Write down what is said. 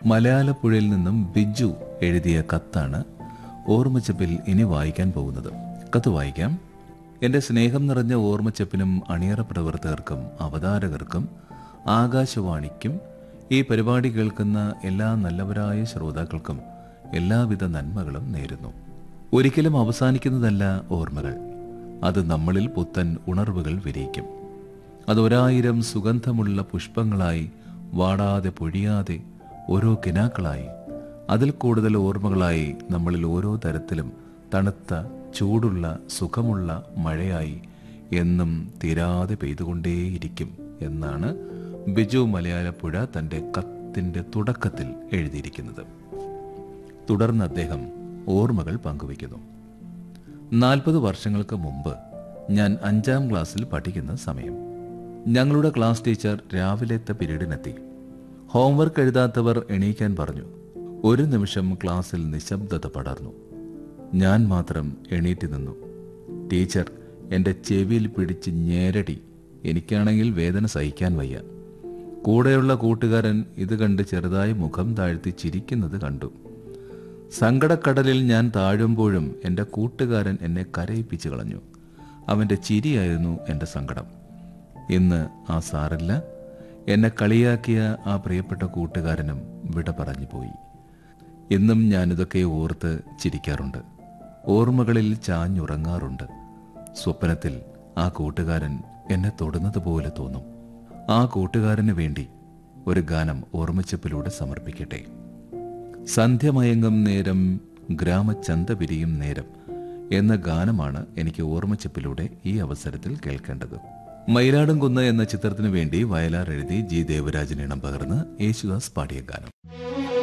മലയാളപ്പുഴയിൽ നിന്നും ബിജു എഴുതിയ കത്താണ് ഓർമ്മച്ചപ്പിൽ ഇനി വായിക്കാൻ പോകുന്നത് കത്ത് വായിക്കാം എൻ്റെ സ്നേഹം നിറഞ്ഞ ഓർമ്മച്ചപ്പിനും അണിയറ പ്രവർത്തകർക്കും അവതാരകർക്കും ആകാശവാണിക്കും ഈ പരിപാടി കേൾക്കുന്ന എല്ലാ നല്ലവരായ ശ്രോതാക്കൾക്കും എല്ലാവിധ നന്മകളും നേരുന്നു ഒരിക്കലും അവസാനിക്കുന്നതല്ല ഓർമ്മകൾ അത് നമ്മളിൽ പുത്തൻ ഉണർവുകൾ വിരിയിക്കും അത് ഒരായിരം സുഗന്ധമുള്ള പുഷ്പങ്ങളായി വാടാതെ പൊഴിയാതെ ഓരോ കിനാക്കളായി അതിൽ കൂടുതൽ ഓർമ്മകളായി നമ്മളിൽ ഓരോ തരത്തിലും തണുത്ത ചൂടുള്ള സുഖമുള്ള മഴയായി എന്നും തീരാതെ പെയ്തുകൊണ്ടേയിരിക്കും എന്നാണ് ബിജു മലയാളപ്പുഴ തന്റെ കത്തിന്റെ തുടക്കത്തിൽ എഴുതിയിരിക്കുന്നത് തുടർന്ന് അദ്ദേഹം ഓർമ്മകൾ പങ്കുവയ്ക്കുന്നു നാൽപ്പത് വർഷങ്ങൾക്ക് മുമ്പ് ഞാൻ അഞ്ചാം ക്ലാസ്സിൽ പഠിക്കുന്ന സമയം ഞങ്ങളുടെ ക്ലാസ് ടീച്ചർ രാവിലത്തെ പീരീഡിനെത്തി ഹോംവർക്ക് എഴുതാത്തവർ എണീക്കാൻ പറഞ്ഞു ഒരു നിമിഷം ക്ലാസ്സിൽ നിശബ്ദത പടർന്നു ഞാൻ മാത്രം എണീറ്റ് നിന്നു ടീച്ചർ എൻ്റെ ചെവിയിൽ പിടിച്ച് ഞേരടി എനിക്കാണെങ്കിൽ വേദന സഹിക്കാൻ വയ്യ കൂടെയുള്ള കൂട്ടുകാരൻ ഇത് കണ്ട് ചെറുതായി മുഖം താഴ്ത്തി ചിരിക്കുന്നത് കണ്ടു സങ്കടക്കടലിൽ ഞാൻ താഴുമ്പോഴും എൻ്റെ കൂട്ടുകാരൻ എന്നെ കരയിപ്പിച്ചു കളഞ്ഞു അവൻ്റെ ചിരിയായിരുന്നു എൻ്റെ സങ്കടം ഇന്ന് ആ സാറില്ല എന്നെ കളിയാക്കിയ ആ പ്രിയപ്പെട്ട കൂട്ടുകാരനും വിട പറഞ്ഞു പോയി ഇന്നും ഞാനിതൊക്കെ ഓർത്ത് ചിരിക്കാറുണ്ട് ഓർമ്മകളിൽ ചാഞ്ഞുറങ്ങാറുണ്ട് സ്വപ്നത്തിൽ ആ കൂട്ടുകാരൻ എന്നെ തൊടുന്നത് പോലെ തോന്നും ആ കൂട്ടുകാരന് വേണ്ടി ഒരു ഗാനം ഓർമ്മച്ചപ്പിലൂടെ സമർപ്പിക്കട്ടെ സന്ധ്യമയങ്ങും നേരം ഗ്രാമചന്ത പിരിയും നേരം എന്ന ഗാനമാണ് എനിക്ക് ഓർമ്മച്ചപ്പിലൂടെ ഈ അവസരത്തിൽ കേൾക്കേണ്ടത് മയിലാടും കുന്ന് എന്ന ചിത്രത്തിനു വേണ്ടി വയലാർ എഴുതി ജി ദേവരാജൻ ഇണം പകർന്ന് യേശുദാസ് പാടിയ ഗാനം